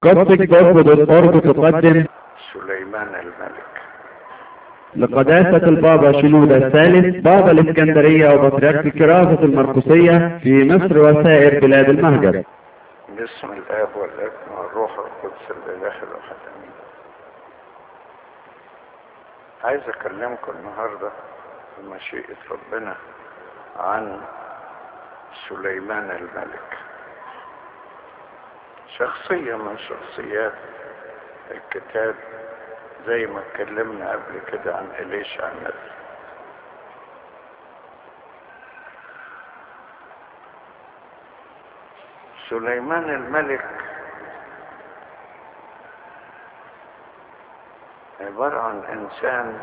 قصدك تقدم سليمان الملك لقداسة البابا شنودة الثالث بابا الإسكندرية وبطريرك الكراسة المرقسية في مصر وسائر بلاد المهجر باسم الاب والابن والروح القدس الاله الواحد امين عايز اكلمكم النهارده بمشيئة ربنا عن سليمان الملك شخصية من شخصيات الكتاب زي ما اتكلمنا قبل كده عن إليشع النبي سليمان الملك عبارة عن إنسان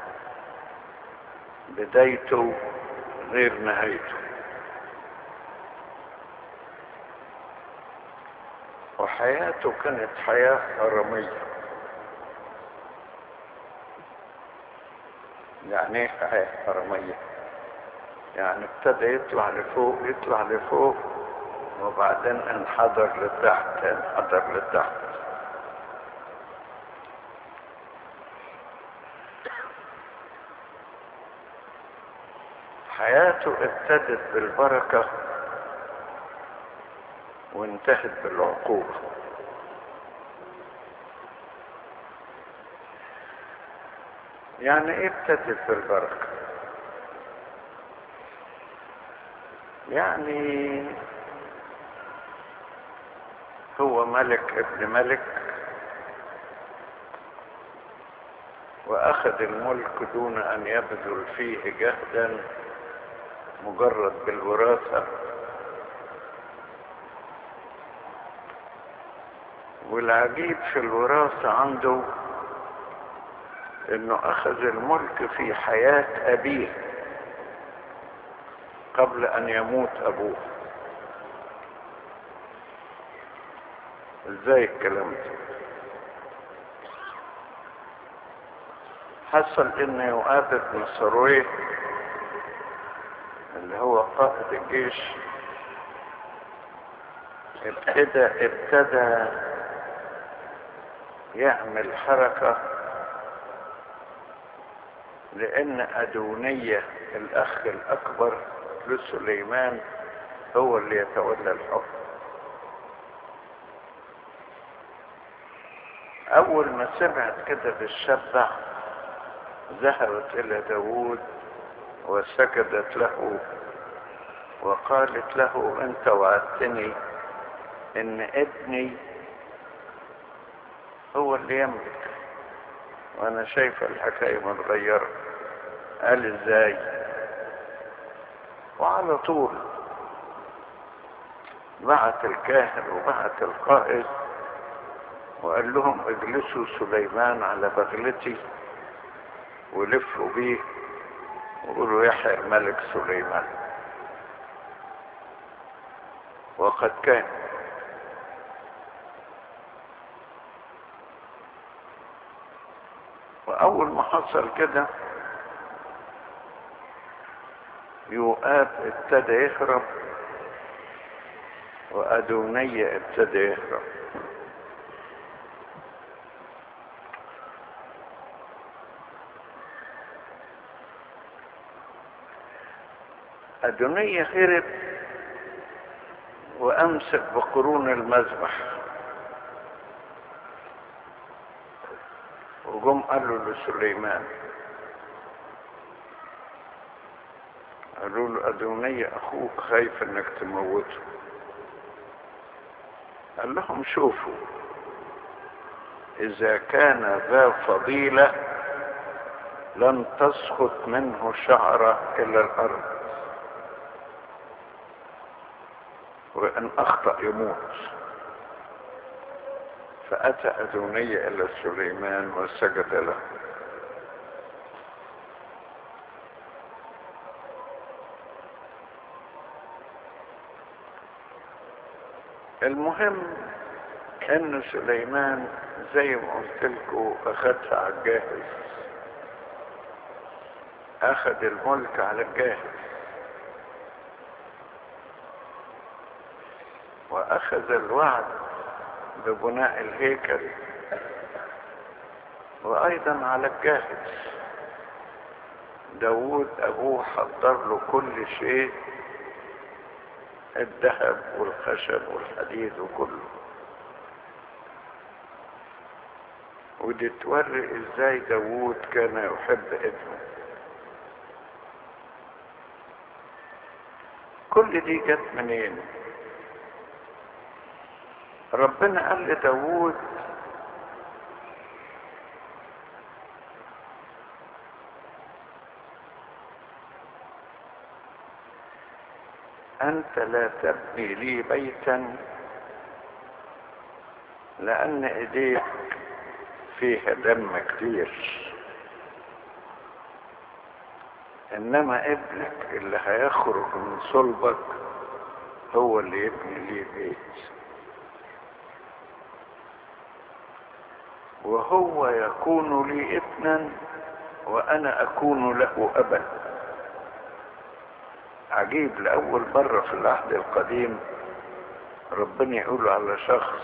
بدايته غير نهايته وحياته كانت حياة هرمية يعني ايه حياة هرمية يعني ابتدى يطلع لفوق يطلع لفوق وبعدين انحدر لتحت انحدر لتحت حياته ابتدت بالبركة وانتهت بالعقوبة يعني ايه ابتدت بالبركة يعني هو ملك ابن ملك واخذ الملك دون ان يبذل فيه جهدا مجرد بالوراثة والعجيب في الوراثة عنده انه اخذ الملك في حياة ابيه قبل ان يموت ابوه ازاي الكلام ده حصل ان يؤاب بن سرويه اللي هو قائد الجيش ابتدى ابتدى يعمل حركة لان ادونية الاخ الاكبر لسليمان هو اللي يتولى الحكم اول ما سمعت كده بالشبع ذهبت الى داود وسجدت له وقالت له انت وعدتني ان ابني هو اللي يملك وانا شايفه الحكايه متغيره قال ازاي وعلى طول بعت الكاهن وبعت القائد وقال لهم اجلسوا سليمان على بغلتي ولفوا بيه وقولوا يحيى الملك سليمان وقد كان وأول ما حصل كده يؤاب ابتدى يهرب وأدونية ابتدى يهرب أدونية هرب وأمسك بقرون المذبح وجم قالوا لسليمان قالوا له أدونية أخوك خايف إنك تموته قال لهم شوفوا إذا كان ذا فضيلة لن تسقط منه شعرة إلى الأرض وإن أخطأ يموت فأتى أدونية إلى سليمان وسجد له المهم ان سليمان زي ما قلت لكم اخدها على الجاهز اخد الملك على الجاهز واخذ الوعد ببناء الهيكل وايضا على الجاهز داود ابوه حضر له كل شيء الذهب والخشب والحديد وكله ودي توري ازاي داود كان يحب ابنه كل دي جت منين ربنا قال لداود أنت لا تبني لي بيتا لأن إيديك فيها دم كتير إنما ابنك اللي هيخرج من صلبك هو اللي يبني لي بيت وهو يكون لي ابنا وأنا أكون له أبا عجيب لأول مرة في العهد القديم ربنا يقول على شخص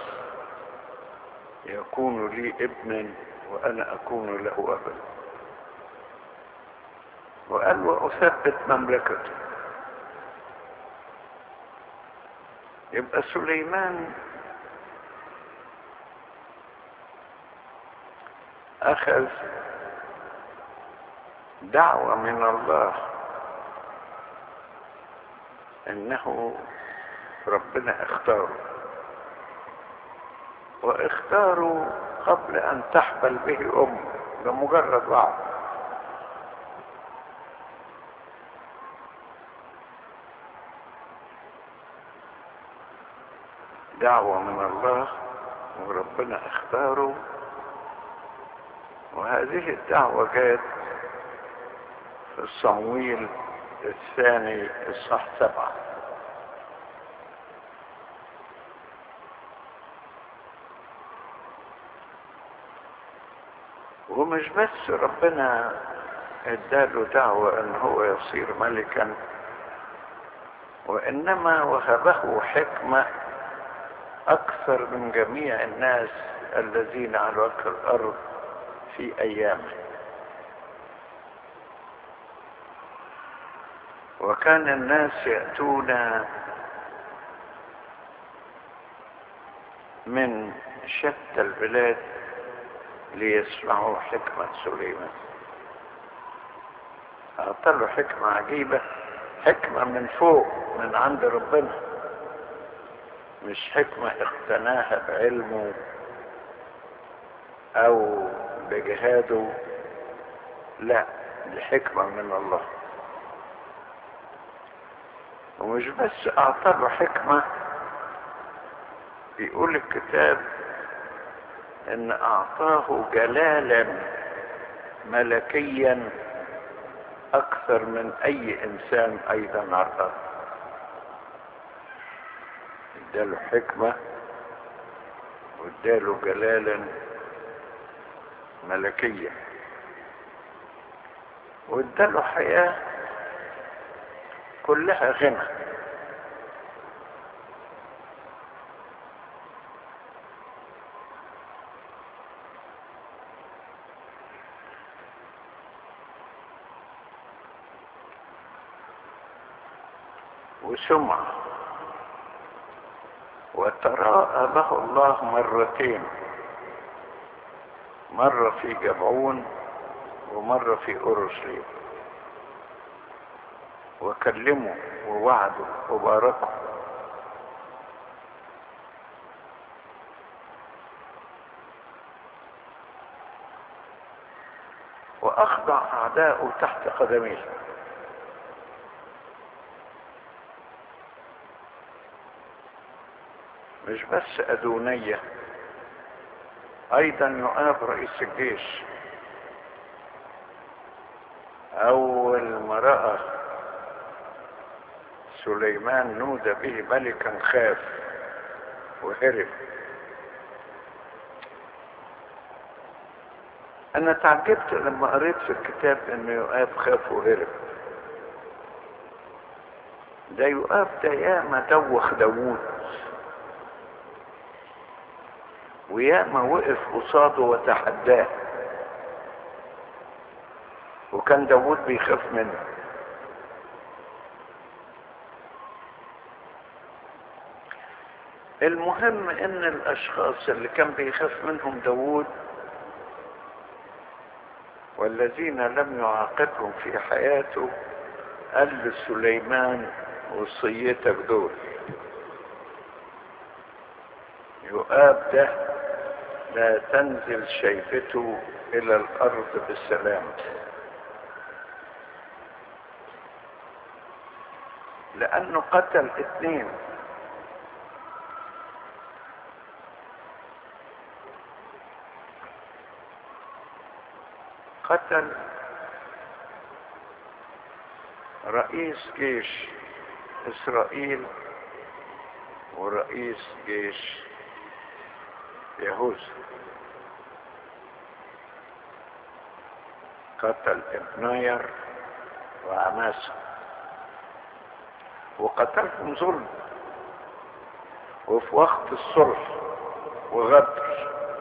يكون لي ابنا وأنا أكون له أبا وقال وأثبت مملكته يبقى سليمان أخذ دعوة من الله انه ربنا اختاره واختاروا قبل ان تحبل به امه بمجرد وعد دعوة من الله وربنا اختاره وهذه الدعوة جاءت في الصمويل الثاني الصح سبعة ومش بس ربنا اداله دعوة ان هو يصير ملكا وانما وهبه حكمة اكثر من جميع الناس الذين على وجه الارض في ايامه وكان الناس يأتون من شتى البلاد ليسمعوا حكمة سليمان أعطى حكمة عجيبة حكمة من فوق من عند ربنا مش حكمة اقتناها بعلمه أو بجهاده لا دي حكمة من الله ومش بس اعطى له حكمة بيقول الكتاب ان اعطاه جلالا ملكيا اكثر من اي انسان ايضا على الارض اداله حكمة واداله جلالا ملكيا واداله حياه كلها غنى وسمعة وتراءى له الله مرتين مرة في جبعون ومرة في أورشليم وكلموا ووعدوا وباركوا وأخضع أعداؤه تحت قدميه مش بس أدونية أيضا يؤاب رئيس الجيش أول ما رأى سليمان نودى به ملكا خاف وهرب انا تعجبت لما قريت في الكتاب ان يؤاب خاف وهرب ده يؤاب ده ياما دوخ داوود وياما وقف قصاده وتحداه وكان داود بيخاف منه المهم ان الاشخاص اللي كان بيخاف منهم داود والذين لم يعاقبهم في حياته قال لسليمان وصيتك دول يؤاب ده لا تنزل شيبته الى الارض بالسلام لانه قتل اثنين قتل رئيس جيش اسرائيل ورئيس جيش يهوذا قتل ابناير وعماسة وقتلهم ظلم وفي وقت الصلح وغدر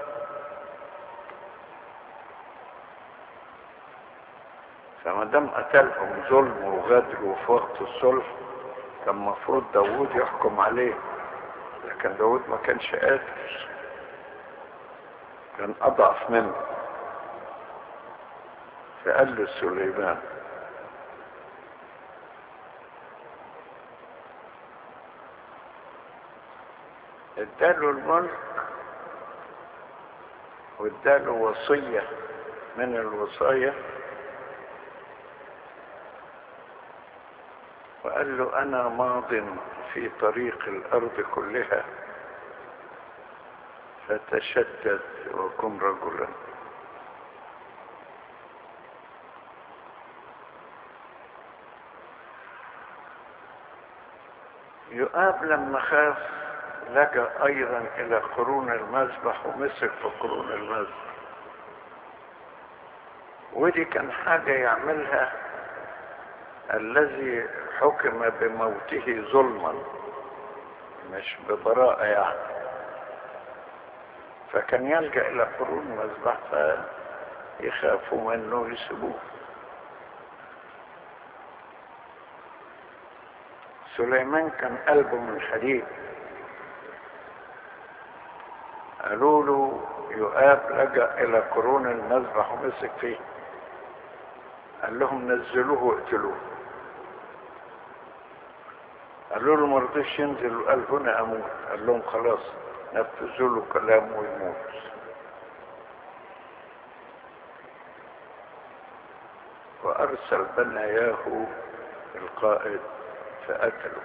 فما دام قتلهم ظلم وغدر وفي وقت الصلح كان المفروض داوود يحكم عليه لكن داوود ما كانش قادر كان اضعف منه فقال له سليمان اداله الملك واداله وصية من الوصايا وقال له انا ماض في طريق الارض كلها فتشدد وكن رجلا يؤاب لما خاف لجأ ايضا الى قرون المذبح ومسك في قرون المذبح ودي كان حاجة يعملها الذي حكم بموته ظلما مش ببراءة يعني فكان يلجأ إلى قرون المذبح فيخافوا منه يسيبوه سليمان كان قلبه من حديد قالوا له يؤاب لجأ إلى قرون المذبح ومسك فيه قال لهم نزلوه واقتلوه قالوا له ما رضيش ينزل وقال هنا اموت قال لهم خلاص نفذوا له كلامه ويموت وارسل بناياه القائد فقتله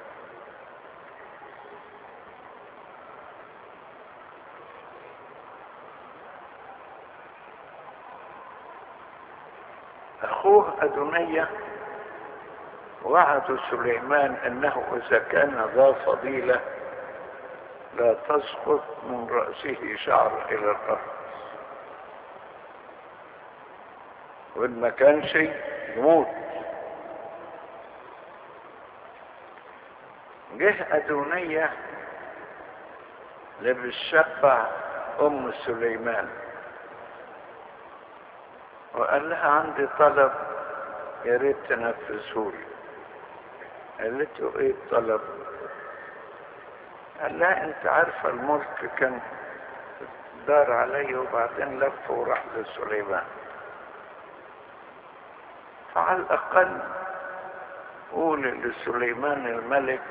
اخوه ادونيه وعد سليمان انه اذا كان ذا فضيله لا تسقط من راسه شعر الى الارض وان ما كانش يموت جه ادونيه لبتشبع ام سليمان وقال لها عندي طلب يا ريت تنفذه لي قالت له ايه الطلب قال لها انت عارفه الملك كان دار علي وبعدين لف وراح لسليمان فعلى الاقل قول لسليمان الملك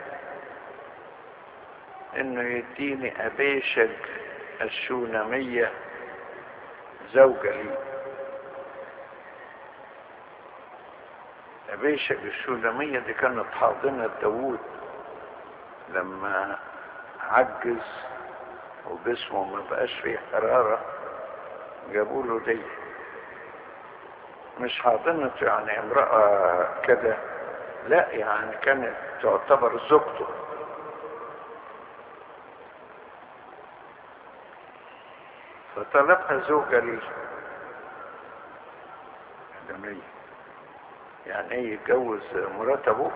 انه يديني ابيشج الشونميه زوجة لي أبيشج الشولمية دي كانت حاضنة داوود لما عجز وجسمه ما بقاش فيه حرارة جابوا له دي مش حاضنة يعني امرأة كده لا يعني كانت تعتبر زوجته فطلبها زوجة ليه آدمية يعني ايه يتجوز مرات ابوه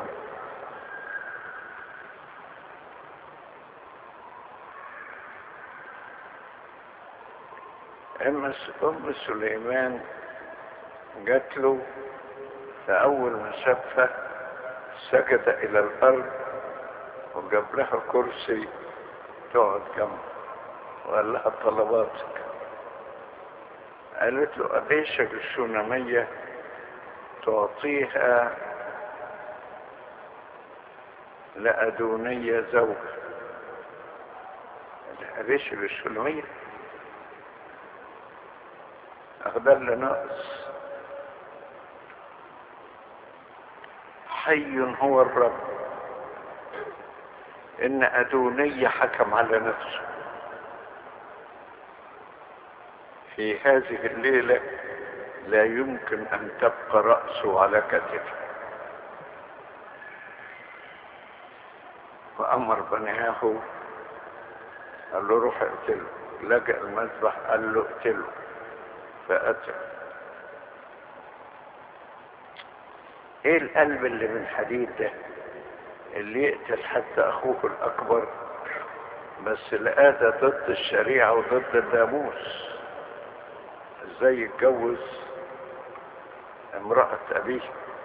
أم أم سليمان جات له فأول ما شافها سجد إلى الأرض وجاب لها كرسي تقعد جنبه وقال لها طلباتك قالت له أبيشك الشونامية تعطيها لأدونية زوج أبيشك الشونامية أخبر لنا ناقص حي هو الرب إن أدونية حكم على نفسه في هذه الليلة لا يمكن أن تبقى رأسه على كتفه وأمر بنياه قال له روح اقتله لجأ المذبح قال له اقتله فقتل ايه القلب اللي من حديد ده اللي يقتل حتى اخوه الاكبر بس لقاه ده ضد الشريعة وضد الناموس ازاي يتجوز امرأة ابيه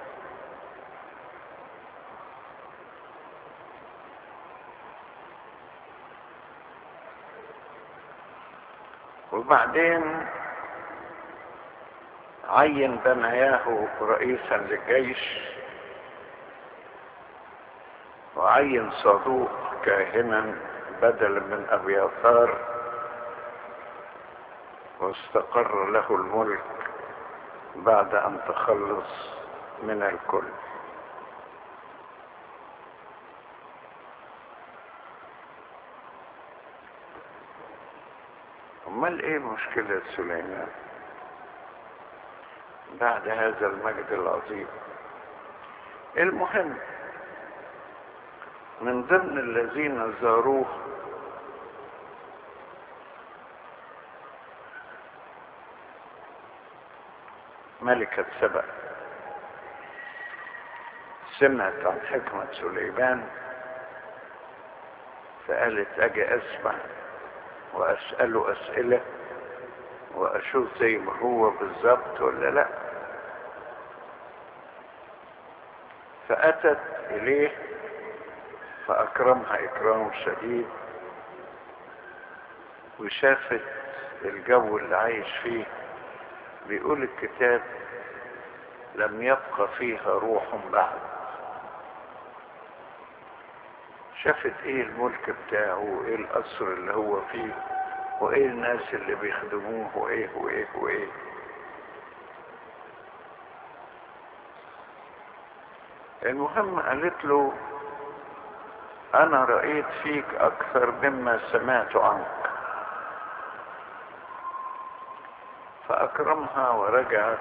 وبعدين عين بناياه رئيسا للجيش وعين صدوق كاهنا بدلا من ابياثار واستقر له الملك بعد ان تخلص من الكل امال ايه مشكلة سليمان بعد هذا المجد العظيم المهم من ضمن الذين زاروه ملكة سبأ سمعت عن حكمة سليمان فقالت اجي اسمع واسأله اسئلة واشوف زي ما هو بالظبط ولا لا فاتت اليه فاكرمها اكرام شديد وشافت الجو اللي عايش فيه بيقول الكتاب لم يبقى فيها روح بعد شافت ايه الملك بتاعه وايه القصر اللي هو فيه وايه الناس اللي بيخدموه وايه وايه وايه المهم قالت له انا رأيت فيك اكثر مما سمعت عنك فاكرمها ورجعت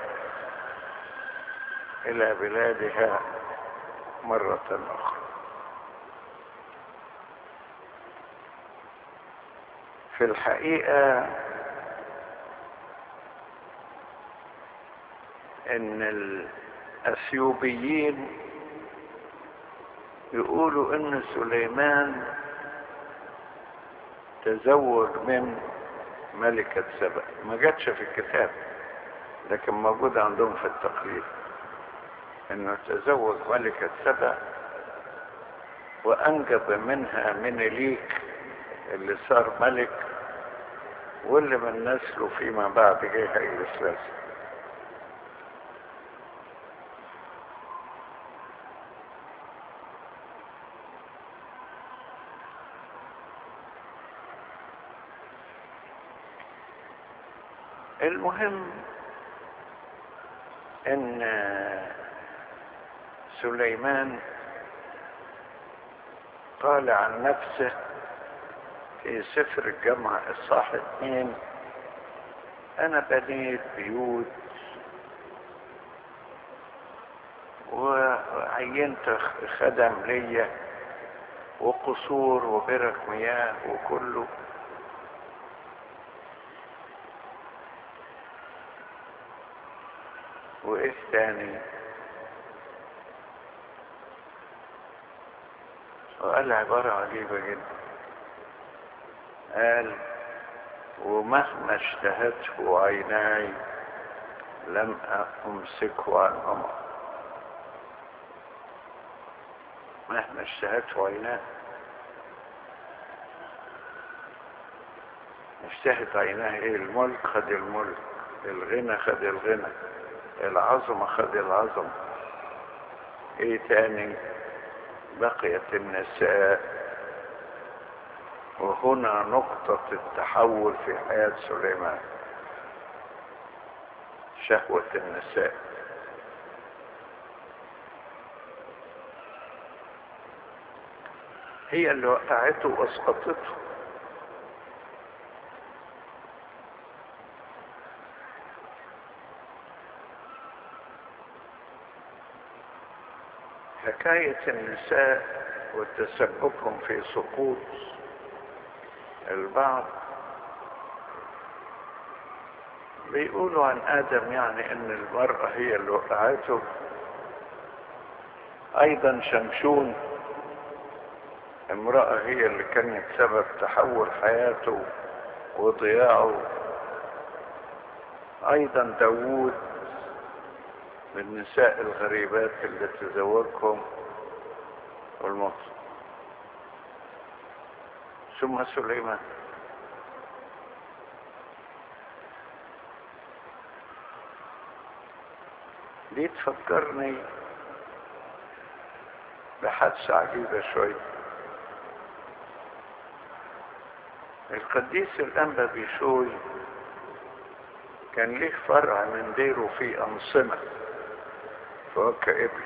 الى بلادها مرة اخرى في الحقيقة ان الاثيوبيين يقولوا ان سليمان تزوج من ملكة سبأ ما جاتش في الكتاب لكن موجود عندهم في التقرير انه تزوج ملكة سبأ وانجب منها منيليك اللي صار ملك واللي من نسله فيما بعد جه الاسلام المهم ان سليمان قال عن نفسه في سفر الجامعة الصح اثنين انا بنيت بيوت وعينت خدم ليا وقصور وبرك مياه وكله وايه تاني وقال عبارة عجيبة جدا قال ومهما اشتهته عيناي لم امسكه عن عمر مهما اشتهته عيناي اشتهت عيناه ايه الملك خد الملك الغنى خد الغنى العظمة خد العظمة ايه تاني بقيت النساء وهنا نقطة التحول في حياة سليمان شهوة النساء هي اللي وقعته واسقطته حكاية النساء وتسببهم في سقوط البعض بيقولوا عن آدم يعني ان المرأة هي اللي وقعته ايضا شمشون امرأة هي اللي كانت سبب تحول حياته وضياعه ايضا داوود بالنساء الغريبات اللي تزوجهم والموت ثم سليمان دي تفكرني بحادثة عجيبة شوية القديس الأنبا بيشوي كان ليه فرع من ديره في أنصمة فهو كابن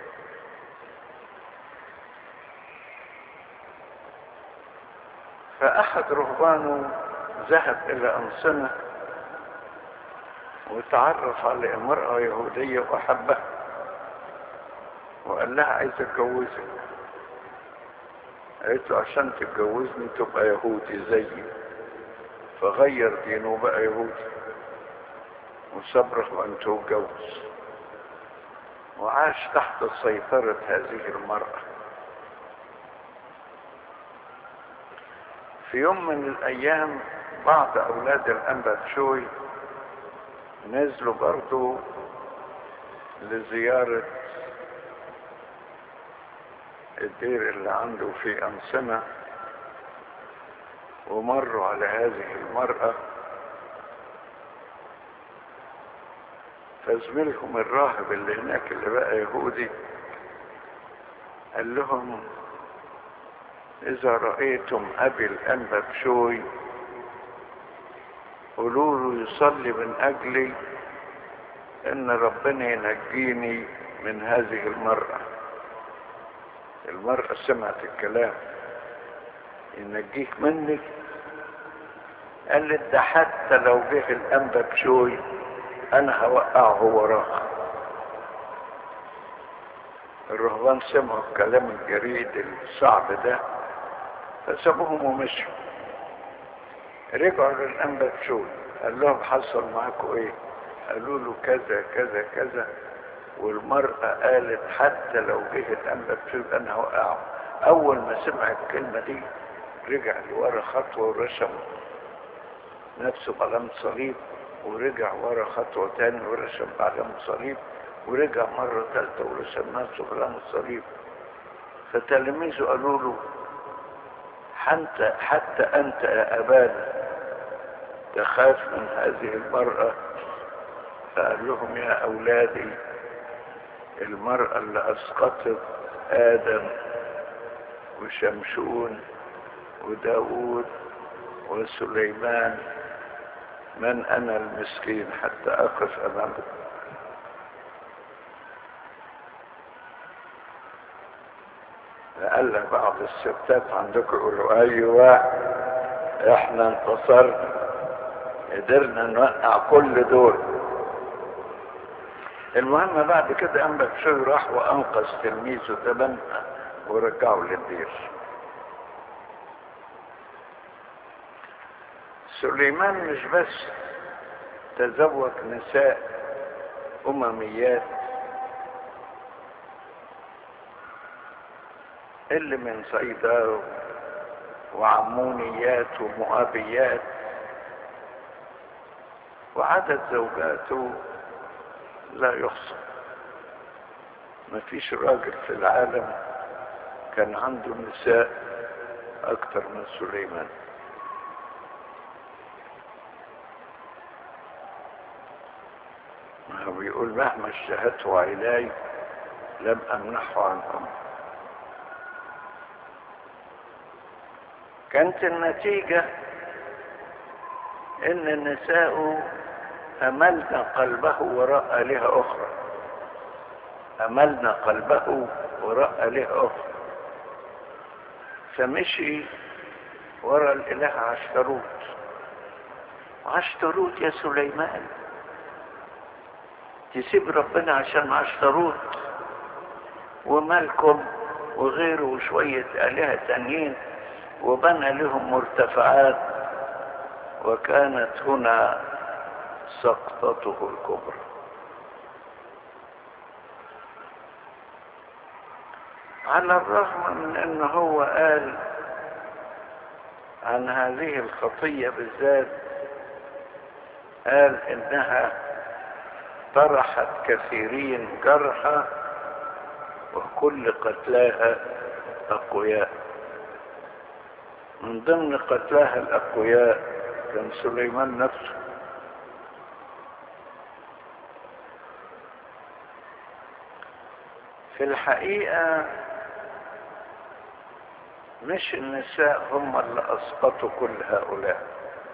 فأحد رهبانه ذهب إلى أنصنة وتعرف على امرأة يهودية وأحبها وقال لها عايز أتجوزك قالت له عشان تتجوزني تبقى يهودي زيي فغير دينه وبقى يهودي وصبره أن تتجوز وعاش تحت سيطرة هذه المرأة في يوم من الأيام بعض أولاد الأنبا شوي نزلوا برضو لزيارة الدير اللي عنده في أنسنة ومروا على هذه المرأة فزميلهم الراهب اللي هناك اللي بقى يهودي قال لهم إذا رأيتم أبي الأنبا بشوي قولوا له يصلي من أجلي إن ربنا ينجيني من هذه المرأة المرأة سمعت الكلام ينجيك منك قالت ده حتى لو جه الأنبا بشوي أنا هوقعه وراه الرهبان سمعوا الكلام الجريد الصعب ده فسابوهم ومشوا رجعوا للأنبا بشوي قال لهم حصل معاكم ايه قالوا له كذا كذا كذا والمرأة قالت حتى لو جه الأنبا بشوي أنا هوقعه أول ما سمع الكلمة دي رجع لورا خطوة ورسم نفسه بعلامة صليب ورجع ورا خطوة تاني ورسم بعلامة صليب ورجع مرة ثالثة ورسم نفسه بعلامة صليب فتلاميذه قالوا له حتى حتى أنت يا أبانا تخاف من هذه المرأة فقال لهم يا أولادي المرأة اللي أسقطت آدم وشمشون وداود وسليمان من أنا المسكين حتى أقف أمامه لألا بعض الستات عندكم يقولوا أيوة إحنا انتصرنا قدرنا نوقع كل دول المهم بعد كده أنبا بشوي راح وأنقذ تلميذه ده ورجعه للدير سليمان مش بس تزوج نساء أمميات اللي من صيدا وعمونيات ومؤابيات وعدد زوجاته لا يحصى ما فيش راجل في العالم كان عنده نساء اكتر من سليمان ما هو بيقول مهما اشتهته عيناي لم امنحه عنهم كانت النتيجة ان النساء املن قلبه وراء آلهة اخرى املن قلبه وراء آلهة اخرى فمشي وراء الاله عشتروت عشتروت يا سليمان تسيب ربنا عشان عشتروت ومالكم وغيره وشوية آلهة تانيين وبنى لهم مرتفعات وكانت هنا سقطته الكبرى على الرغم من ان هو قال عن هذه الخطية بالذات قال انها طرحت كثيرين جرحى وكل قتلاها اقوياء من ضمن قتلاها الاقوياء كان سليمان نفسه في الحقيقة مش النساء هم اللي اسقطوا كل هؤلاء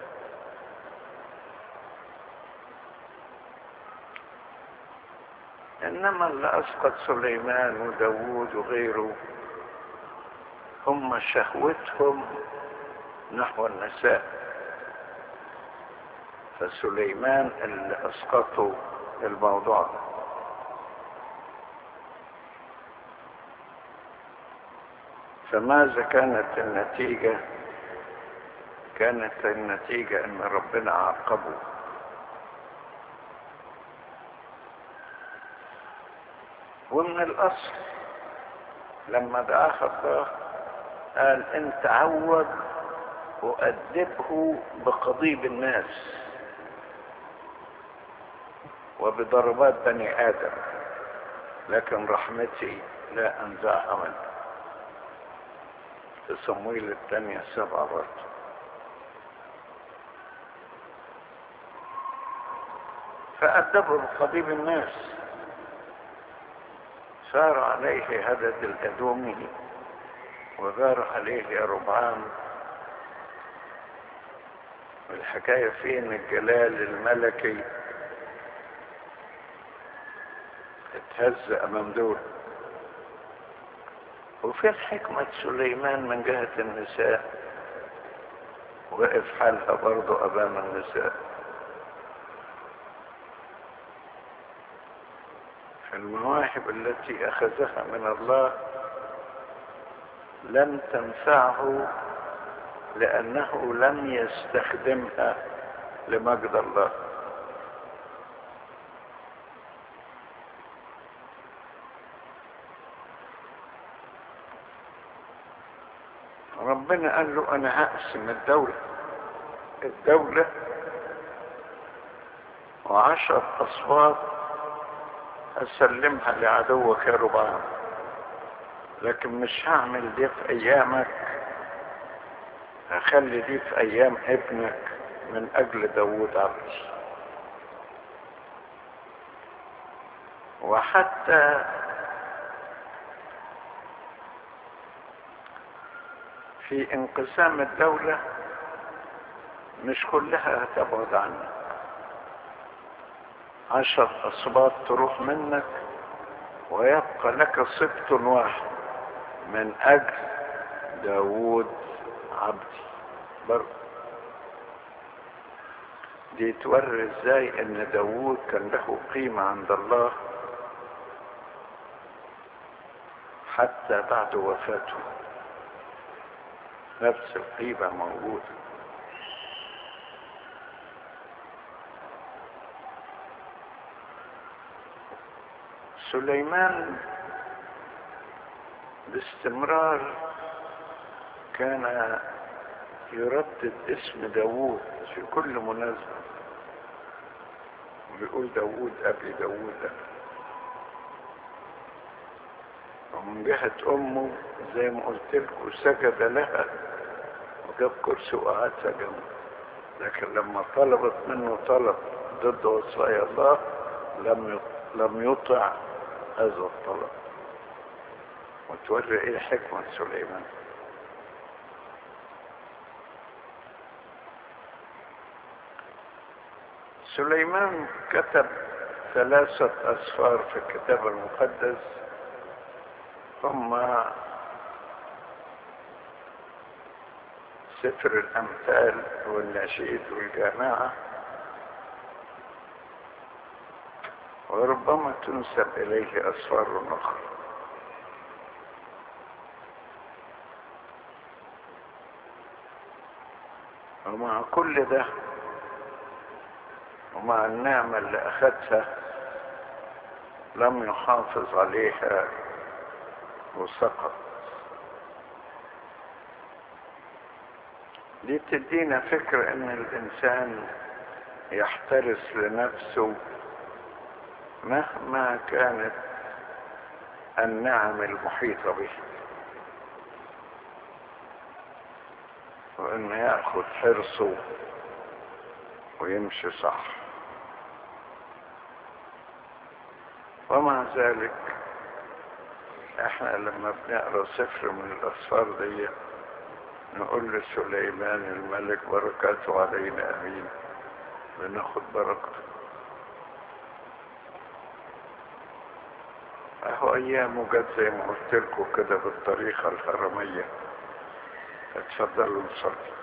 انما اللي اسقط سليمان وداوود وغيره هم شهوتهم نحو النساء فسليمان اللي اسقطوا الموضوع ده فماذا كانت النتيجة كانت النتيجة ان ربنا عاقبه ومن الاصل لما دعاه الله قال انت عوض وأدبه بقضيب الناس وبضربات بني آدم لكن رحمتي لا أنزعها منه في صمويل الثانية سبعة برضه فأدبه بقضيب الناس سار عليه هدد الأدومي وغار عليه يا ربعان الحكاية فين الجلال الملكي اتهز امام دول وفين حكمة سليمان من جهة النساء وقف حالها برضو امام النساء المواهب التي اخذها من الله لم تنفعه لأنه لم يستخدمها لمجد الله ربنا قال له أنا هقسم الدولة الدولة وعشر أصوات أسلمها لعدوك يا ربعان لكن مش هعمل دي في أيامك هخلي دي في ايام ابنك من اجل داود عبدي وحتى في انقسام الدولة مش كلها هتبعد عنك عشر أصباط تروح منك ويبقى لك سبط واحد من أجل داود عبدي برضه دي توري ازاي ان داوود كان له قيمة عند الله حتى بعد وفاته نفس القيمة موجودة سليمان باستمرار كان يردد اسم داوود في كل مناسبة ويقول داوود أبي داوود ومن جهة أمه زي ما قلت لكم سجد لها وجاب كرسي وقعدها جنبه لكن لما طلبت منه طلب ضد وصايا الله لم لم يطع هذا الطلب وتوري ايه حكمة سليمان سليمان كتب ثلاثة أسفار في الكتاب المقدس ثم سفر الأمثال والنشيد والجامعة وربما تنسب إليه أسفار أخرى ومع كل ده ومع النعمة اللي أخذها لم يحافظ عليها وسقط دي تدينا فكرة ان الانسان يحترس لنفسه مهما كانت النعم المحيطة به وانه ياخذ حرصه ويمشي صح ومع ذلك احنا لما بنقرا سفر من الاسفار دي نقول لسليمان الملك بركاته علينا امين بناخد بركته اهو ايامه جت زي ما قلت لكم كده بالطريقه الهرميه اتفضلوا نصلي